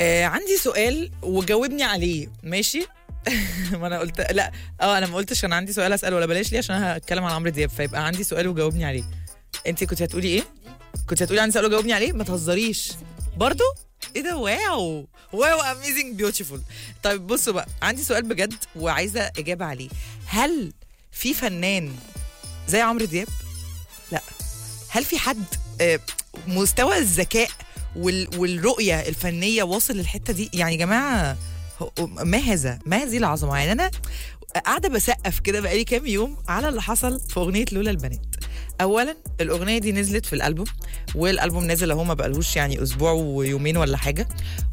آه عندي سؤال وجاوبني عليه ماشي ما انا قلت لا اه انا ما قلتش انا عندي سؤال اساله ولا بلاش ليه عشان انا هتكلم عن عمرو دياب فيبقى عندي سؤال وجاوبني عليه انت كنت هتقولي ايه كنت هتقولي عندي سؤال وجاوبني عليه ما تهزريش برضو ايه ده واو واو اميزنج بيوتيفول طيب بصوا بقى عندي سؤال بجد وعايزه اجابه عليه هل في فنان زي عمرو دياب لا هل في حد آه، مستوى الذكاء وال- والرؤيه الفنيه واصل للحته دي يعني يا جماعه هو- ما هذا ما هذه العظمه يعني انا قاعده بسقف كده بقالي كام يوم على اللي حصل في اغنيه لولا البنات اولا الاغنيه دي نزلت في الالبوم والالبوم نزل اهو ما بقالهوش يعني اسبوع ويومين ولا حاجه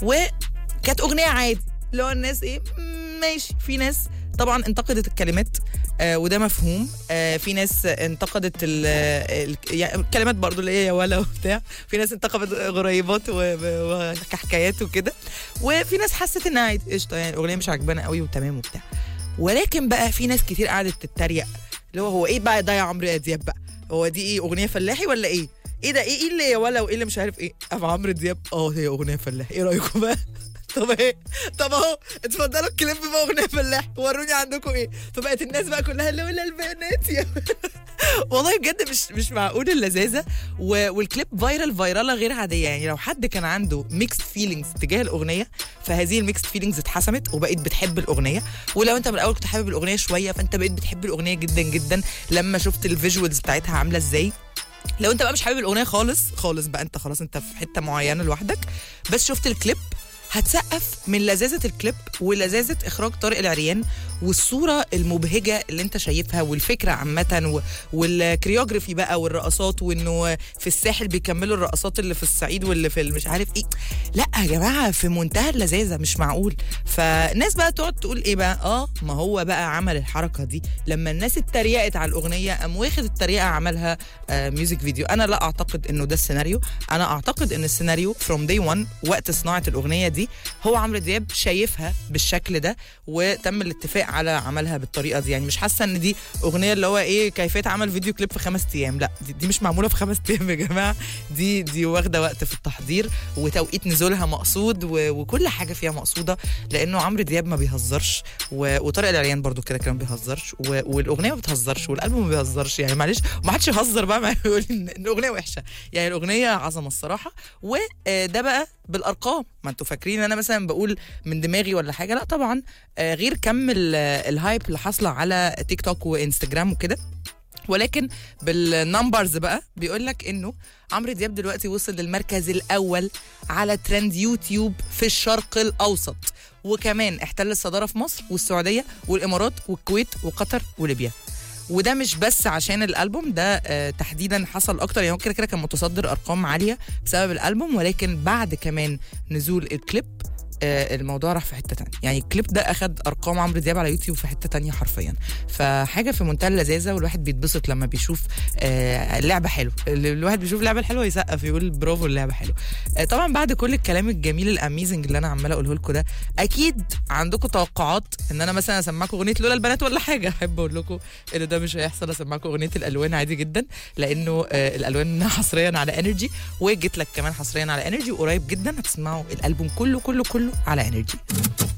وكانت اغنيه عادي اللي هو الناس ايه مم، ماشي في ناس طبعا انتقدت الكلمات آه وده مفهوم آه في ناس انتقدت ال ال يعني الكلمات برضو اللي هي يا ولا وبتاع في ناس انتقدت غريبات و- وحكايات وكده وفي ناس حست انها عادي قشطه يعني الاغنيه مش عجبانه قوي وتمام وبتاع ولكن بقى في ناس كتير قعدت تتريق اللي هو هو ايه بقى ده يا عمرو دياب بقى هو دي ايه اغنيه فلاحي ولا ايه ايه ده ايه ايه اللي يا ولا وايه اللي مش عارف ايه ام عمرو دياب اه هي اغنيه فلاحي ايه رايكم بقى طب ايه طب اهو اتفضلوا الكليب بقى اغنيه فلاح وروني عندكم ايه فبقت الناس بقى كلها لولا البنات يا والله بجد مش مش معقول اللذاذه و- والكليب فايرال فايراله غير عاديه يعني لو حد كان عنده ميكست فيلينجز تجاه الاغنيه فهذه الميكست فيلينجز اتحسمت وبقيت بتحب الاغنيه ولو انت من الاول كنت حابب الاغنيه شويه فانت بقيت بتحب الاغنيه جدا جدا لما شفت الفيجوالز بتاعتها عامله ازاي لو انت بقى مش حابب الاغنيه خالص خالص بقى انت خلاص انت في حته معينه لوحدك بس شفت الكليب هتسقف من لذاذه الكليب ولذاذه اخراج طارق العريان والصوره المبهجه اللي انت شايفها والفكره عامه و- والكريوجرافي بقى والرقصات وانه في الساحل بيكملوا الرقصات اللي في الصعيد واللي في مش عارف ايه لا يا جماعه في منتهى اللذاذه مش معقول فالناس بقى تقعد تقول ايه بقى اه ما هو بقى عمل الحركه دي لما الناس اتريقت على الاغنيه قام واخد التريقه عملها آه ميوزك فيديو انا لا اعتقد انه ده السيناريو انا اعتقد ان السيناريو فروم داي 1 وقت صناعه الاغنيه دي هو عمرو دياب شايفها بالشكل ده وتم الاتفاق على عملها بالطريقه دي يعني مش حاسه ان دي اغنيه اللي هو ايه كيفيه عمل فيديو كليب في خمس ايام لا دي, دي مش معموله في خمس ايام يا جماعه دي دي واخده وقت في التحضير وتوقيت نزولها مقصود و... وكل حاجه فيها مقصوده لانه عمرو دياب ما بيهزرش و... وطارق العريان برضو كده كان ما بيهزرش و... والاغنيه ما بتهزرش والالبوم ما بيهزرش يعني معلش ما حدش يهزر بقى ما يقول ان إن الاغنيه وحشه يعني الاغنيه عظمه الصراحه وده بقى بالارقام ما انتوا فاكرين ان انا مثلا بقول من دماغي ولا حاجه لا طبعا آه، غير كم ال- الهايب اللي حاصله على تيك توك وانستجرام وكده ولكن بالنمبرز بقى بيقول لك انه عمرو دياب دلوقتي وصل للمركز الاول على ترند يوتيوب في الشرق الاوسط وكمان احتل الصداره في مصر والسعوديه والامارات والكويت وقطر وليبيا وده مش بس عشان الالبوم ده آه تحديدا حصل اكتر يعني هو كده كده كان متصدر ارقام عاليه بسبب الالبوم ولكن بعد كمان نزول الكليب آه، الموضوع راح في حته تانية يعني الكليب ده اخد ارقام عمرو دياب على يوتيوب في حته تانية حرفيا فحاجه في منتهى اللذاذه والواحد بيتبسط لما بيشوف آه، اللعبه حلو الواحد بيشوف لعبه حلوه يسقف يقول برافو اللعبه حلوه آه، طبعا بعد كل الكلام الجميل الاميزنج اللي انا عماله اقوله لكم ده اكيد عندكم توقعات ان انا مثلا اسمعكم اغنيه لولا البنات ولا حاجه احب اقول لكم ان ده مش هيحصل اسمعكم اغنيه الالوان عادي جدا لانه آه، الالوان حصريا على انرجي وجيت لك كمان حصريا على انرجي وقريب جدا هتسمعوا الالبوم كله كله كله على انرجي